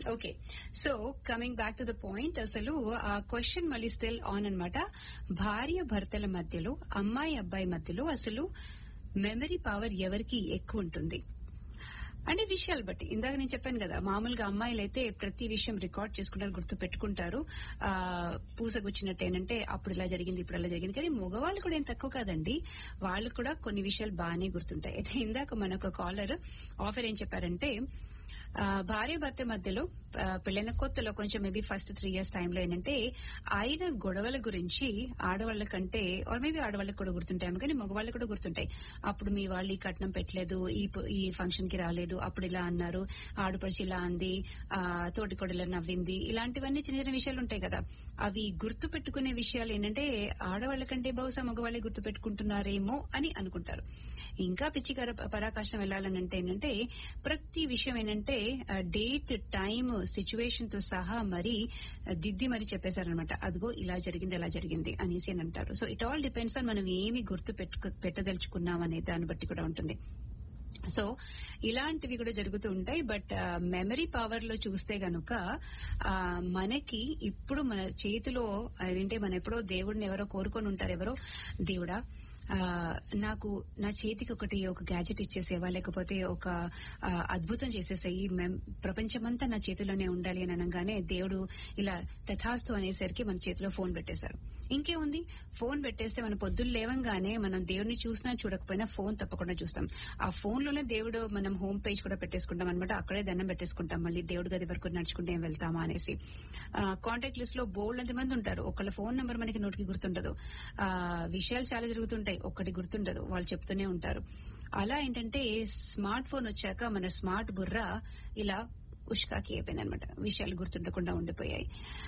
Okay so coming back to the point అసలు ఆ question మళ్ళీ స్టిల్ ఆన్ అన్నమాట భార్య భర్తల మధ్యలో అమ్మాయి అబ్బాయి మధ్యలో అసలు మెమరీ పవర్ ఎవరికి ఎక్కువ ఉంటుంది అనే విషయాలు బట్టి ఇందాక నేను చెప్పాను కదా మామూలుగా అమ్మాయిలు అయితే ప్రతి విషయం రికార్డ్ చేసుకుంటారు గుర్తు పెట్టుకుంటారు ఆ పూసగుచ్చినట్టు ఏంటంటే అప్పుడు ఇలా జరిగింది ఇప్పుడు ఇలా జరిగింది కానీ మగవాళ్ళు కూడా ఏం తక్కువ కాదండి వాళ్ళు కూడా కొన్ని విషయాలు బాగానే గుర్తుంటాయి అయితే ఇందాక మనొక కాలర్ ఆఫర్ ఏం చెప్పారంటే ఆ, భార్య భర్త మధ్యలో ఆ, పెళ్ళైన కొత్తలో కొంచెం మేబీ ఫస్ట్ త్రీ ఇయర్స్ టైంలో ఏంటంటే ఆయన గొడవల గురించి ఆడవాళ్ళ కంటే ఆర్ మేబీ ఆడవాళ్ళకి కూడా గుర్తుంటాయి కానీ మగవాళ్ళకి కూడా గుర్తుంటాయి అప్పుడు మీ వాళ్ళు ఈ కట్నం పెట్టలేదు ఈ ప- ఈ ఫంక్షన్ కి రాలేదు అప్పుడు ఇలా అన్నారు ఆడపడిచి ఇలా అంది ఆ, తోటి కొడల నవ్వింది ఇలాంటివన్నీ చిన్న చిన్న విషయాలు ఉంటాయి కదా అవి గుర్తు పెట్టుకునే విషయాలు ఏంటంటే ఆడవాళ్ళ కంటే బహుశా మగవాళ్ళే గుర్తు పెట్టుకుంటున్నారేమో అని అనుకుంటారు ఇంకా పిచ్చి కర- పరాకాశం వెళ్ళాలని అంటే ఏంటంటే ప్రతి విషయం ఏంటంటే డేట్ టైం సిచ్యువేషన్ తో సహా మరి ఆ, దిద్ది మరి చెప్పేశారనమాట అదిగో ఇలా జరిగింది ఇలా జరిగింది అనేసి అని అంటారు so it all depends on మనం ఏమి గుర్తు పెట్టుకు పెట్టదలుచుకున్నాం అనే దాన్ని బట్టి కూడా ఉంటుంది సో ఇలాంటివి కూడా జరుగుతూ ఉంటాయి బట్ మెమరీ పవర్ లో చూస్తే గనుక ఆ, మనకి ఇప్పుడు మన చేతిలో ఏంటంటే మనం ఎప్పుడో దేవుడిని ఎవరో కోరుకొని ఉంటారు ఎవరో దేవుడా ఆ, నాకు నా చేతికి ఒకటి ఒక గ్యాజెట్ ఇచ్చేసేవా లేకపోతే ఒక ఆ, అద్భుతం చేసేసాయి మేం ప్రపంచమంతా నా చేతిలోనే ఉండాలి అని అనగానే దేవుడు ఇలా తథాస్తు అనేసరికి మన చేతిలో ఫోన్ పెట్టేశారు ఇంకేముంది ఫోన్ పెట్టేస్తే మన పొద్దున్న లేవంగానే మనం దేవుడిని చూసినా చూడకపోయినా ఫోన్ తప్పకుండా చూస్తాం ఆ ఫోన్ లోనే దేవుడు మనం హోమ్ పేజ్ కూడా పెట్టేసుకుంటాం అనమాట అక్కడే దండం పెట్టేసుకుంటాం మళ్ళీ దేవుడి గది వరకు నడుచుకుంటే ఏం వెళ్తామా అనేసి కాంటాక్ట్ లిస్ట్ లో బోల్డ్ ఎంతమంది ఉంటారు ఒకళ్ళ ఫోన్ నెంబర్ మనకి నోటికి గుర్తుండదు ఆ విషయాలు చాలా జరుగుతుంటాయి ఒక్కటి గుర్తుండదు వాళ్ళు చెప్తూనే ఉంటారు అలా ఏంటంటే స్మార్ట్ ఫోన్ వచ్చాక మన స్మార్ట్ బుర్ర ఇలా ఉష్కాకి అయిపోయింది అనమాట విషయాలు గుర్తుండకుండా ఉండిపోయాయి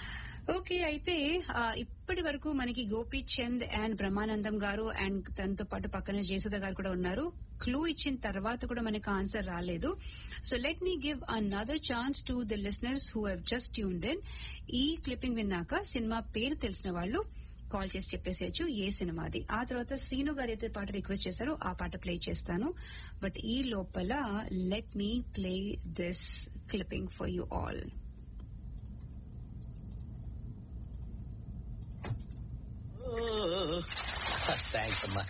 ఓకే అయితే ఆ, ఇప్పటి వరకు మనకి గోపీచంద్ అండ్ బ్రహ్మానందం గారు అండ్ తనతో పాటు పక్కన జయసుధ గారు కూడా ఉన్నారు క్లూ ఇచ్చిన తర్వాత కూడా మనకి ఆన్సర్ రాలేదు so let me give another chance to the listeners who have just tuned in ఈ క్లిప్పింగ్ విన్నాక సినిమా పేరు తెలిసిన వాళ్ళు కాల్ చేసి చెప్పేసేయచ్చు ఏ సినిమాది ఆ తర్వాత సీను గారు అయితే పాట రిక్వెస్ట్ చేశారో ఆ పాట ప్లే చేస్తాను బట్ ఈ లోపల let me play this clipping for you all thanks అమ్మా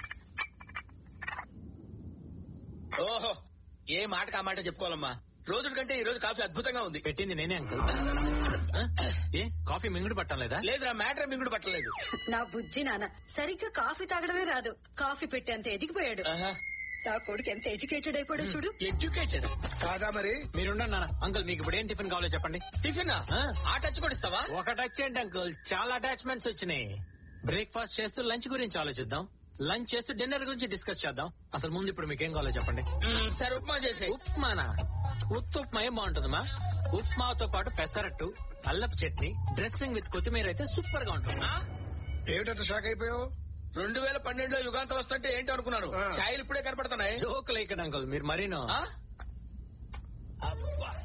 ఓహో ఏ మాటకు ఆ మాట చెప్పుకోవాలమ్మా రోజు కంటే ఈ రోజు కాఫీ అద్భుతంగా ఉంది పెట్టింది నేనే అంకుల్ ఆ? ఏ కాఫీ మింగుడు పట్టం లేదా లేదురా మ్యాటర్ మింగుడు పట్టలేదు నా బుజ్జి నాన్న సరిగ్గా కాఫీ తాగడమే రాదు కాఫీ పెట్టేంత ఎదిగిపోయాడు ఆహా. నా కొడుకు ఎంత ఎడ్యుకేటెడ్ అయిపోయాడు చూడు ఎడ్యుకేటెడ్ కాదా మరి మీరుండండి నాన్న అంకుల్ మీకు ఇప్పుడు ఏం టిఫిన్ కావాలో చెప్పండి టిఫిన్ ఆ? ఆ టచ్ కూడా ఇస్తావా ఒక టచ్ ఏంటి అంకుల్ చాలా అటాచ్మెంట్స్ వచ్చినాయి బ్రేక్ఫాస్ట్ చేస్తూ లంచ్ గురించి ఆలోచిద్దాం లంచ్ చేస్తూ డిన్నర్ గురించి డిస్కస్ చేద్దాం అసలు ముందు ఇప్పుడు మీకు ఏం కావాలో చెప్పండి మ్మ్, సరే ఉప్మా చేసే ఉప్మానా ఉత్త ఉప్మా ఏం బాగుంటుందమ్మా ఉప్మాతో పాటు పెసరట్టు అల్లపు చట్నీ డ్రెస్సింగ్ విత్ కొత్తిమీర అయితే సూపర్ గా ఉంటుంది ఏమిటంత షాక్ అయిపోయావు రెండు వేల పన్నెండులో యుగాంతం వస్తుంటే ఏంటి అనుకున్నాను ఆ. ఛాయలు ఇప్పుడే కనపడుతున్నాయి జోక్ లేకండి అంకుల్ మీరు మరీను ఆ? అబ్బా.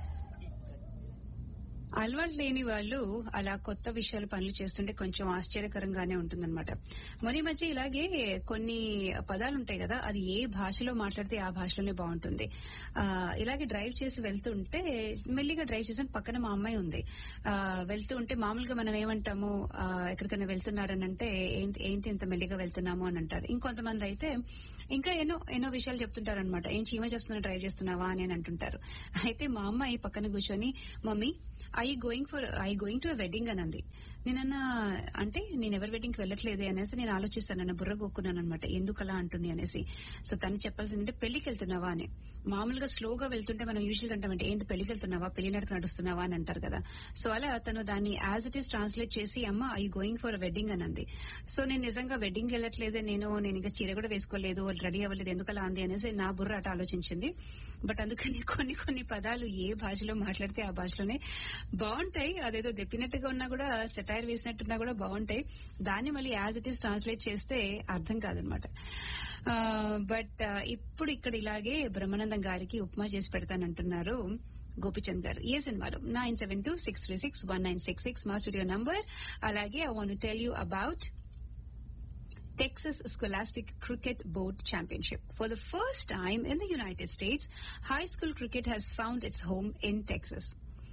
అలవాటు లేని వాళ్ళు అలా కొత్త విషయాలు పనులు చేస్తుంటే కొంచెం ఆశ్చర్యకరంగానే ఉంటుందన్నమాట మరి ఈ మధ్య ఇలాగే కొన్ని పదాలు ఉంటాయి కదా అది ఏ భాషలో మాట్లాడితే ఆ భాషలోనే బాగుంటుంది ఆ, ఇలాగే డ్రైవ్ చేసి వెళ్తుంటే మెల్లిగా డ్రైవ్ చేసి పక్కన మా అమ్మాయి ఉంది ఆ, వెళ్తూ ఉంటే మామూలుగా మనం ఏమంటాము ఆ, ఎక్కడికైనా వెళ్తున్నారని అంటే ఏంటి ఏంటి ఇంత మెల్లిగా వెళ్తున్నాము అని అంటారు ఇంకొంతమంది అయితే ఇంకా ఎన్నో ఎన్నో విషయాలు చెప్తుంటారు అనమాట ఏం చీమ చేస్తున్నా డ్రైవ్ చేస్తున్నావా అని అని అంటుంటారు అయితే మా అమ్మాయి పక్కన కూర్చొని mummy I going for I going to wedding అని అంది నేనన్నా అంటే నేను ఎవరి వెడ్డింగ్ కి వెళ్ళట్లేదే అనేసి నేను ఆలోచిస్తాను నన్ను బుర్ర కొక్కున్నాను అనమాట ఎందుకు అలా అంటుంది అనేసి సో తను చెప్పాల్సిందంటే పెళ్లికి వెళ్తున్నావా అని మామూలుగా స్లోగా వెళ్తుంటే మనం యూజువల్ అంటామంటే ఏంటి పెళ్లికి వెళ్తున్నావా పెళ్లి నడక నడుస్తున్నావా అని అంటారు కదా సో అలా తను దాన్ని యాజ్ ఇట్ ఈస్ ట్రాన్స్లేట్ చేసి అమ్మ ఐ గోయింగ్ ఫర్ వెడ్డింగ్ అని అంది సో నేను నిజంగా వెడ్డింగ్ వెళ్ళట్లేదే నేను నేను ఇంకా చీర కూడా వేసుకోలేదు రెడీ అవ్వలేదు ఎందుకు అలా అంది అనేసి నా బుర్ర అట ఆలోచించింది బట్ అందుకని కొన్ని కొన్ని పదాలు ఏ భాషలో మాట్లాడితే ఆ భాషలోనే బాగుంటాయి అదేదో దెప్పినట్టుగా ఉన్నా కూడా సెటైర్ వేసినట్టున్నా కూడా బాగుంటాయి దాన్ని మళ్ళీ యాజ్ ఇట్ ఈస్ ట్రాన్స్లేట్ చేస్తే అర్థం కాదనమాట బట్ ఇప్పుడు ఇక్కడ ఇలాగే బ్రహ్మానందం గారికి ఉప్మా చేసి పెడతానంటున్నారు గోపిచంద్ గారు ఏ సినిమాలో nine seven two six three six one nine six six మా స్టూడియో నంబర్ అలాగే I want tell you about Texas Scholastic Cricket Board Championship. For the first time in the United States, high school cricket has found its home in Texas.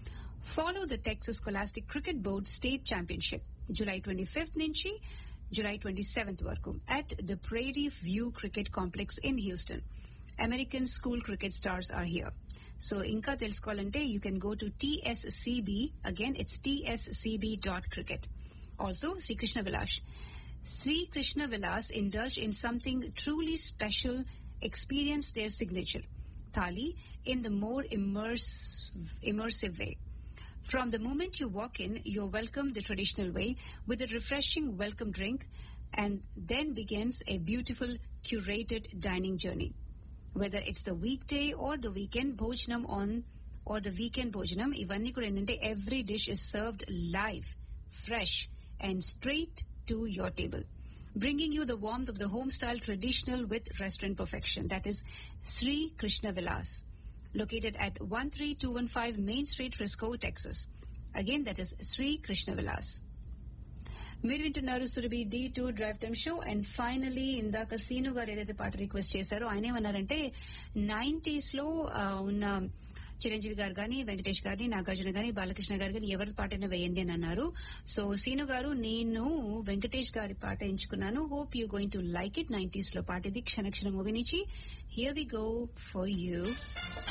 Follow the Texas Scholastic Cricket Board State Championship July 25th నుంచి July 27th వరకు at the Prairie View Cricket Complex in Houston. American school cricket stars are here. So ఇంకా తెలుసుకోవాలంటే you can go to TSCB. Again, it's tscb.cricket. Also, Sri Krishna Vilas. Sri Krishna Vilas indulge in something truly special, experience their signature, thali, in the more immerse, immersive way. From the moment you walk in, you're welcomed the traditional way with a refreshing welcome drink, and then begins a beautiful curated dining journey. Whether it's the weekday or the weekend bhojanam on or the weekend bhojanam, ఇవన్నీ కూడా ఏంటంటే every dish is served live, fresh, and straight to your table. Bringing you the warmth of the home style traditional with restaurant perfection. That is Sri Krishna Vilas located at 13215 Main Street, Frisco, Texas. Again, that is Sri Krishna Vilas. మీరు వింటున్నారు Surabhi D two drive time show and finally ఇందాక సీను గారు ఏదైతే పాట request చేశారో ఆయన ఏమన్నారంటే nineties లో ఆ, ఉన్న చిరంజీవి గారు గాని వెంకటేష్ గారిని నాగార్జున గాని బాలకృష్ణ గారు గాని ఎవరి పాటైనా వేయండి అని అన్నారు సో సీను గారు నేను వెంకటేష్ గారి పాట ఎంచుకున్నాను hope you going to like it nineties లో పాట ఇది క్షణ క్షణ మూవీ నుంచి here we go for you